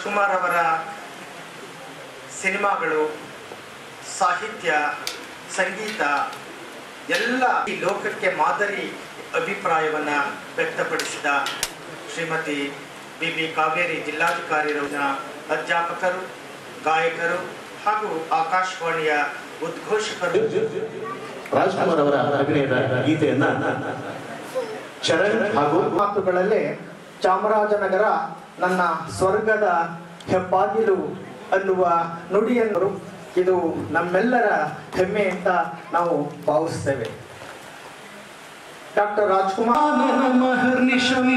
ರಾಜ್ಕುಮಾರ್ ಅವರ ಸಿನಿಮಾಗಳು ಸಾಹಿತ್ಯ ಸಂಗೀತ ಎಲ್ಲ ಈ ಲೋಕಕ್ಕೆ ಮಾದರಿ ಅಭಿಪ್ರಾಯವನ್ನ ವ್ಯಕ್ತಪಡಿಸಿದ ಶ್ರೀಮತಿ ಬಿ ಬಿ ಕಾವೇರಿ ಜಿಲ್ಲಾಧಿಕಾರಿಯವರ ಅಧ್ಯಾಪಕರು ಗಾಯಕರು ಹಾಗೂ ಆಕಾಶವಾಣಿಯ ಉದ್ಘೋಷಕರು ರಾಜ್ಕುಮಾರ್ ಅವರ ಅಭಿನಯದ ಗೀತೆಯನ್ನ ಚರಣ್ ಹಾಗೂ ಮಾತುಗಳಲ್ಲೇ ಚಾಮರಾಜನಗರ ನನ್ನ ಸ್ವರ್ಗದ ಹೆಬ್ಬಾಗಿಲು ಅನ್ನುವ ನುಡಿಯನ್ನು ಇದು ನಮ್ಮೆಲ್ಲರ ಹೆಮ್ಮೆ ಅಂತ ನಾವು ಭಾವಿಸ್ತೇವೆ ಡಾಕ್ಟರ್ ರಾಜ್ಕುಮಾರ್ ಮಹರ್ನಿಶಂ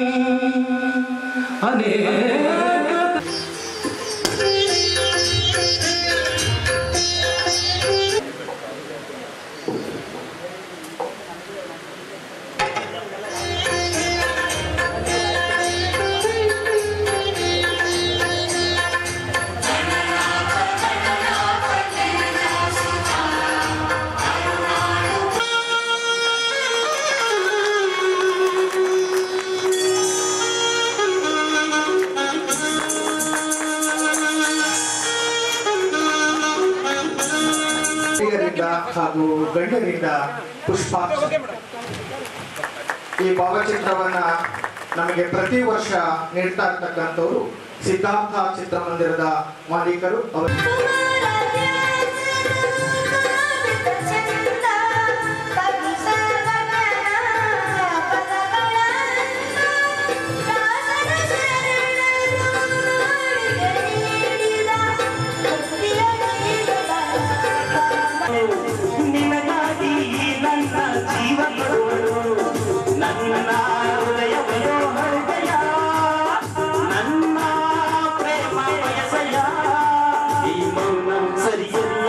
ಅನೇಕ ಹಿರಿಯರಿಂದ ಹಾಗೂ ಗಣ್ಯರಿಂದ ಪುಷ್ಪಾರ್ಚ ಈ ಭಾವಚಿತ್ರವನ್ನ ನಮಗೆ ಪ್ರತಿ ವರ್ಷ ನೀಡ್ತಾ ಇರ್ತಕ್ಕಂಥವ್ರು ಸಿದ್ಧಾರ್ಥ ಚಿತ್ರಮಂದಿರದ ಮಾಲೀಕರು ಅವರು ನಿನಗಾಗಿ ನನ್ನ ಜೀವ ಕೊಡು ನನ್ನ ಹೃದಯವೋ ಹೃದಯ ನನ್ನ ಪ್ರೇಮ ಬಯಸಯ ಈ ಮೌನ ಸರಿಯಲ್ಲ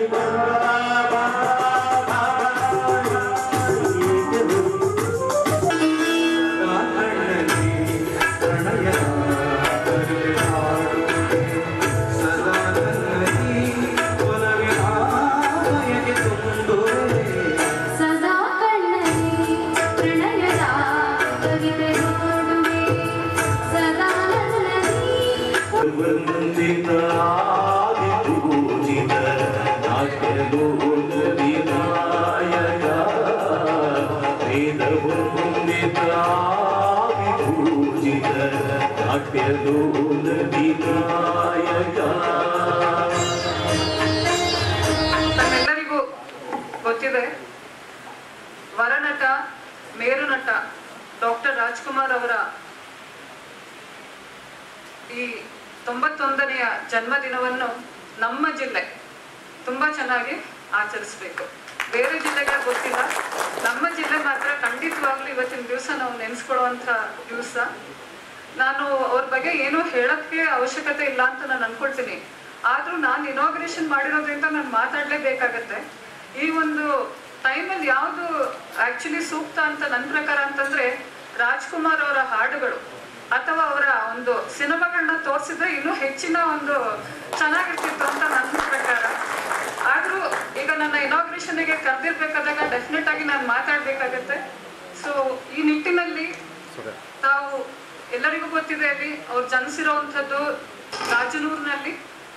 ಸದಾ ಕಣ್ಣಲ್ಲಿ ಪ್ರಣಯದ ಕವಿತೆ ನೋಡುವೆ ಸದಾ ನನ್ನಲ್ಲಿ ವಂದಿತ ಆದಿಪೂಜಿತ ನಾಟ್ಯಲೋಕ ವಿನಾಯಕ ವೇದ ವಂದಿತ ಆದಿಪೂಜಿತ ನಾಟ್ಯಲೋಕ ವಿನಾಯಕ ನಮ್ಮೆಲ್ಲರಿಗೂ ಗೊತ್ತಿದೆ ವರನಟ ಮೇರುನಟ ಡಾಕ್ಟರ್ ರಾಜ್ಕುಮಾರ್ ಅವರ ಈ ತೊಂಬತ್ತೊಂದನೆಯ ಜನ್ಮದಿನವನ್ನು ನಮ್ಮ ಜಿಲ್ಲೆ ತುಂಬಾ ಚೆನ್ನಾಗಿ ಆಚರಿಸ್ಬೇಕು ಬೇರೆ ಜಿಲ್ಲೆಗಳ ಗೊತ್ತಿಲ್ಲ ನಮ್ಮ ಜಿಲ್ಲೆ ಮಾತ್ರ ಖಂಡಿತವಾಗ್ಲೂ ಇವತ್ತಿನ ದಿವಸ ನಾವು ನೆನೆಸ್ಕೊಳ್ಳುವಂಥ ದಿವಸ ನಾನು ಅವ್ರ ಬಗ್ಗೆ ಏನೂ ಹೇಳೋಕ್ಕೆ ಅವಶ್ಯಕತೆ ಇಲ್ಲ ಅಂತ ನಾನು ಅನ್ಕೊಳ್ತೀನಿ ಆದ್ರೂ ನಾನು ಇನಾಗ್ರೇಷನ್ ಮಾಡಿರೋದ್ರಿಂದ ನಾನು ಮಾತಾಡ್ಲೇಬೇಕಾಗತ್ತೆ ಈ ಒಂದು ಟೈಮಲ್ಲಿ ಯಾವುದು ಆಕ್ಚುಲಿ ಸೂಕ್ತ ಅಂತ ನನ್ನ ಪ್ರಕಾರ ಅಂತಂದ್ರೆ ರಾಜ್ಕುಮಾರ್ ಅವರ ಹಾಡುಗಳು ಅಥವಾ ಅವರ ಒಂದು ಸಿನಿಮಾಗಳನ್ನ ತೋರಿಸಿದ್ರೆ ಇನ್ನೂ ಹೆಚ್ಚಿನ ಒಂದು ಚೆನ್ನಾಗಿರ್ತಿತ್ತು ಅಂತ ನನ್ನ ಪ್ರಕಾರ ಆದ್ರೂ ಈಗ ನನ್ನ ಇನಾಗ್ರೇಷನ್ಗೆ ಕರೆದಿರ್ಬೇಕಾದಾಗ ಡೆಫಿನೆಟ್ ಆಗಿ ನಾನು ಮಾತಾಡ್ಬೇಕಾಗತ್ತೆ ಸೊ ಈ ನಿಟ್ಟಿನಲ್ಲಿ ತಾವು ಎಲ್ಲರಿಗೂ ಗೊತ್ತಿದೆ ಅಲ್ಲಿ ಅವ್ರು ಜನಿಸಿರುವಂಥದ್ದು ರಾಜನೂರಿನಲ್ಲಿ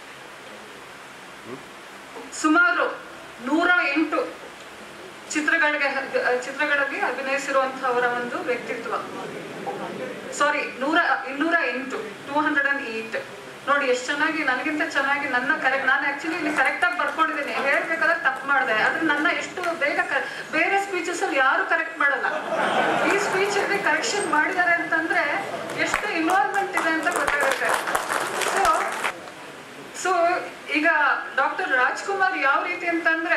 ಸುಮಾರು ನೂರ ಎಂಟು ಚಿತ್ರಗಳಿಗೆ ಚಿತ್ರಗಳಲ್ಲಿ ಅಭಿನಯಿಸಿರುವಂತಹವರ ಒಂದು ವ್ಯಕ್ತಿತ್ವ ಸಾರಿ ನೂರ ಇನ್ನೂರ ಎಂಟು ಟೂ ಹಂಡ್ರೆಡ್ ಅಂಡ್ ಏಟ್ ನೋಡಿ ಎಷ್ಟು ಚೆನ್ನಾಗಿ ನನಗಿಂತ ಚೆನ್ನಾಗಿ ನನ್ನ ಕರೆಕ್ಟ್ ನಾನು ಆಕ್ಚುಲಿ ಇಲ್ಲಿ ಕರೆಕ್ಟ್ ಆಗಿ ಬರ್ಕೊಂಡಿದ್ದೀನಿ ಹೇಳ್ಬೇಕಾದ್ರೆ ತಪ್ಪು ಮಾಡಿದೆ ಆದ್ರೆ ನನ್ನ ಎಷ್ಟು ಬೇಗ ಕ- ಬೇರೆ ಸ್ಪೀಚಸ್ ಅಲ್ಲಿ ಯಾರು ಕರೆಕ್ಟ್ ಮಾಡಲ್ಲ ಈ ಸ್ಪೀಚ್ ಅಲ್ಲಿ ಕರೆಕ್ಷನ್ ಮಾಡಿದ್ದಾರೆ ಅಂತಂದ್ರೆ ಎಷ್ಟು ಇನ್ವಾಲ್ವ್ಮೆಂಟ್ ಇದೆ ಅಂತ ಗೊತ್ತಾಗುತ್ತೆ ಸೊ ಸೊ ಈಗ ಡಾಕ್ಟರ್ ರಾಜ್ಕುಮಾರ್ ಯಾವ ರೀತಿ ಅಂತಂದ್ರೆ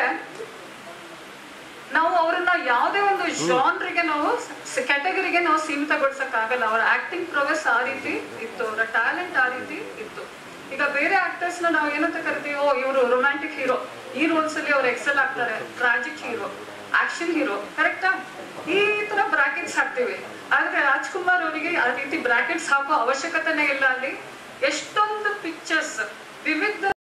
ನಾವು ಅವರನ್ನ ಯಾವುದೇ ಒಂದು ಜಾನ್ರಿಗೆ ನಾವು ಕ್ಯಾಟಗರಿಗೆ ನಾವು ಸೀಮಿತಗೊಳಿಸಕ್ ಆಗಲ್ಲ ಅವರ ಆಕ್ಟಿಂಗ್ ಪ್ರೊವೆಸ್ ಆ ರೀತಿ ಇತ್ತು ಅವರ ಟ್ಯಾಲೆಂಟ್ ಆ ರೀತಿ ಇತ್ತು ಈಗ ಬೇರೆ ಆಕ್ಟರ್ಸ್ ನ ನಾವು ಏನಂತ ಕರಿತೀವಿ ಓ ಇವರು ರೊಮ್ಯಾಂಟಿಕ್ ಹೀರೋ ಈ ರೋಲ್ಸ್ ಅಲ್ಲಿ ಅವ್ರು ಎಕ್ಸೆಲ್ ಆಗ್ತಾರೆ ಟ್ರಾಜಿಕ್ ಹೀರೋ ಆಕ್ಷನ್ ಹೀರೋ ಕರೆಕ್ಟಾ ಈ ತರ ಬ್ರಾಕೆಟ್ಸ್ ಹಾಕ್ತೀವಿ ಆದ್ರೆ ರಾಜ್ಕುಮಾರ್ ಅವರಿಗೆ ಆ ರೀತಿ ಬ್ರಾಕೆಟ್ಸ್ ಹಾಕೋ ಅವಶ್ಯಕತೆನೇ ಇಲ್ಲ ಅಲ್ಲಿ